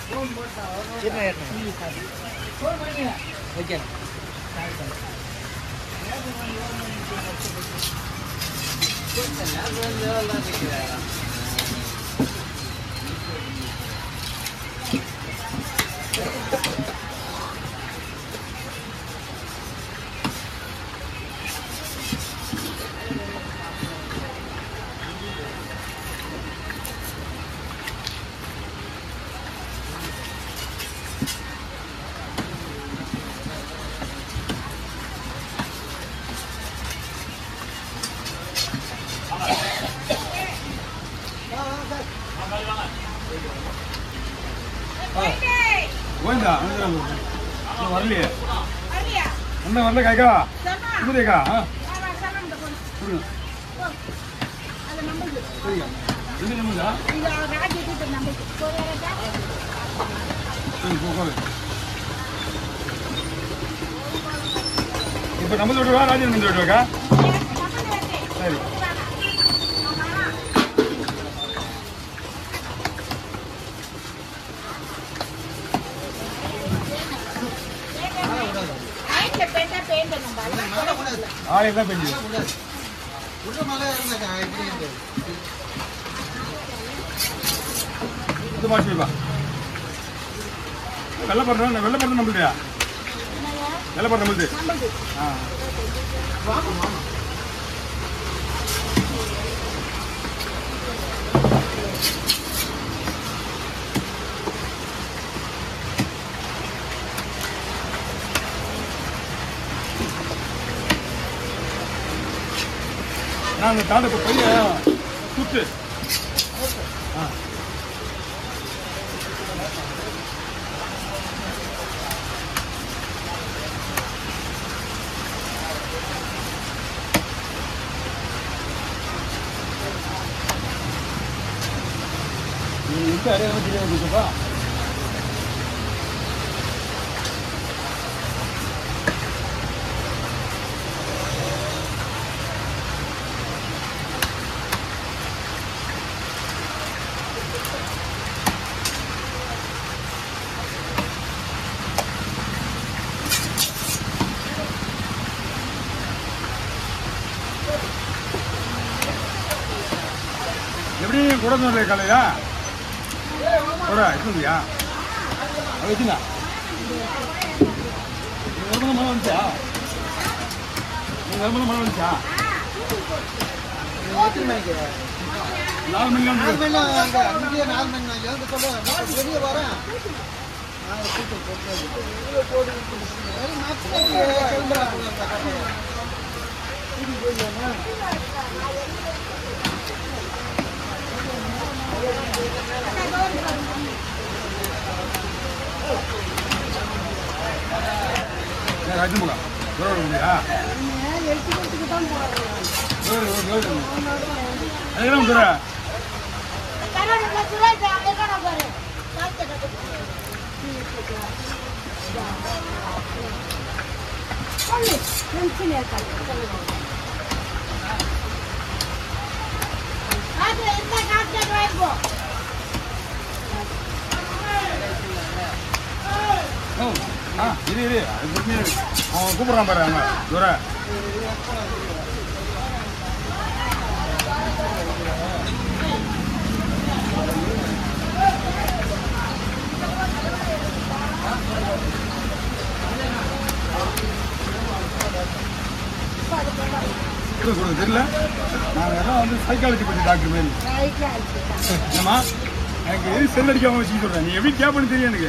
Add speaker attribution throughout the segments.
Speaker 1: Okay
Speaker 2: Govinda இன்னும் வரலையே இன்னும் வரல காய்க்கா புரியுதேக்கா ஆ கொடுங்க சரிங்க ரெண்டு நம்பருங்களா சரி போ போங்க இப்போ நம்ம விட்டுவா ராஜன் மந்திரி விட்டுவாக்கா சரி ஆயிரம் தான் பெஞ்சு இது மாட்டிப்பா வெள்ளை படுறோம் வெள்ளை படுறது நம்மளுடையா வெள்ளை படுற நம்மளுது ஆ நான் அந்த தாண்ட இப்போ பையன் சுத்து ஆ நீ இருக்க அடையாளம் தெரியாது இருக்குப்பா எப்படி கூட சொன்னது காலையா கூட இருக்குங்கய்யா அது வச்சுங்க வருமான மழை வந்துச்சா வருமான மழை வந்துச்சா நாலு மணி நேரம் ராஜ்யம் போகலாம் தூரம் இல்லையா அதுக்கெல்லாம் தூரம் ஓ ஆ இரு இரு அது பொறுமையா இரு. அவன் கூப்பிட்றான் பாரு அங்க துரை சொல்லுங்க சொல்லுங்க தெரியல நாங்கள் எல்லாம் வந்து சைக்காலஜி பற்றி டாக்டர் மாரி என்னம்மா எனக்கு எது செல் அடிக்காம வச்சு சொல்கிறேன் நீ எப்படி கேட்பன்னு தெரியும் எனக்கு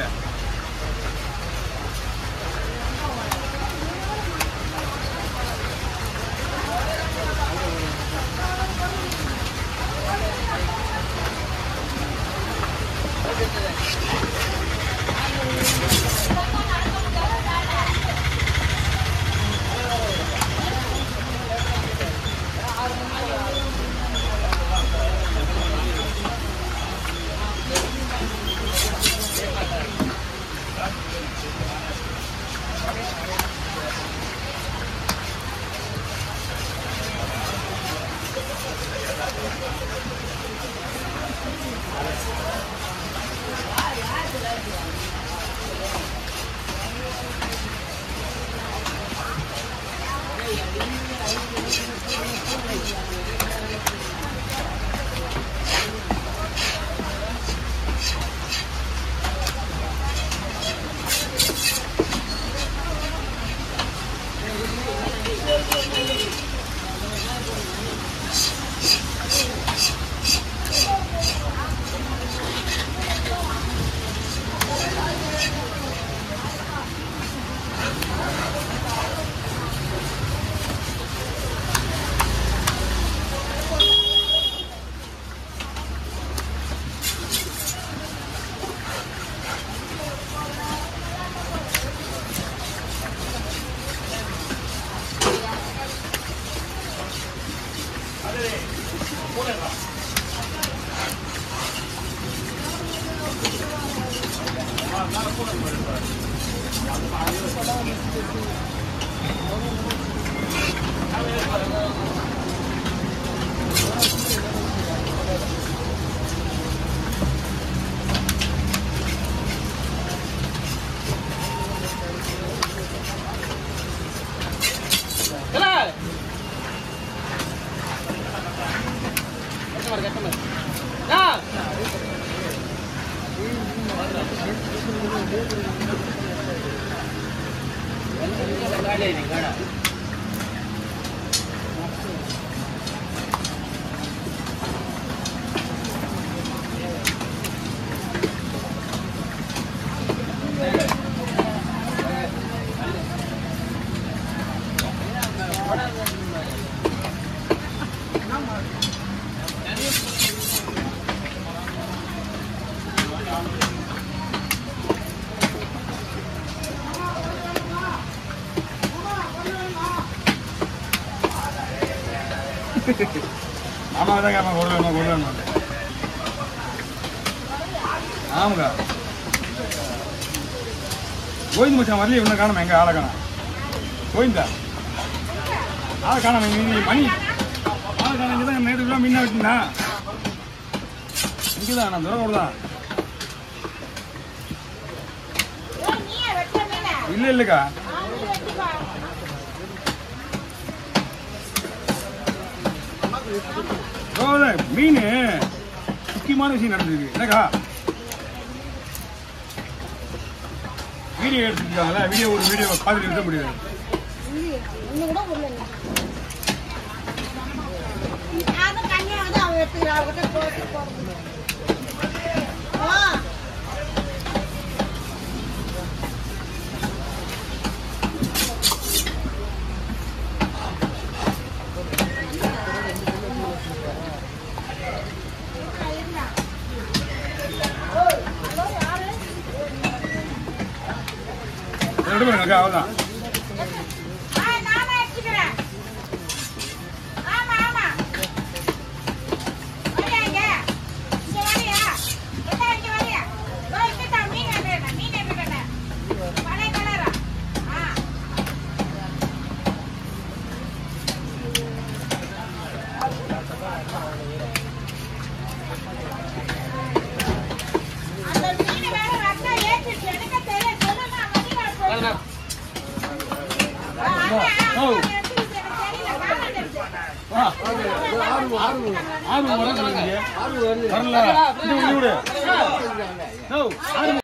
Speaker 2: ஆமாம் தான் ஆமாம் ஒரு வேணும் ஒரு வேணும் ஆமாங்க கோவிந்த் மச்சான் வரலையே இன்னும் காணாம எங்க ஆளை காணோம் கோவிந்தா ஆளை காணாம நீ மணி ஆளை காணாம இங்கே தான் நேற்று முன்ன விட்டுனா இங்கே தான் நான் தூரம் தான் இல்லை இல்லைக்கா ரோத, மீன் முக்கியமான விஷயம் நடந்திருக்கு என்னக்கா வீடியோ எடுத்துருக்காங்களா வீடியோ ஒரு வீடியோ பார்த்துட்டு இருக்க முடியாது
Speaker 1: ஒண்ணு கூட உள்ள இல்ல. அது கண்ணியா வந்து அவன் எடுத்துக்கிறான். அவகிட்ட போட்டு போறது. ஆ.
Speaker 2: ரெண்டு பேரும் அக்கா அவ்வளோதான்
Speaker 1: ஆ, நானே எடுத்துக்கிறேன். ஆமா, ஆமா. வரியா இங்க? இங்க வரியா? எத்தா இங்க வரியா? இதோ இங்கதான் மீன் எடுத்துக்கிறேன். மீன் எடுத்துக்கிறேன். பழைய கலரா? ஆ. அந்த மீன் வேற ரத்தா ஏத்திடுச்சு. எனக்கு தெரியும். சொல்லுங்க, மதியம் சொல்லுங்க. ஆ, அண்ணா,
Speaker 2: ஓ.
Speaker 1: அண்ணா எடுத்துக்கிச்சு. எனக்கு தெரியல. காணாம
Speaker 2: வா ஆறு வர வரல இங்க விடு நோ ஆறு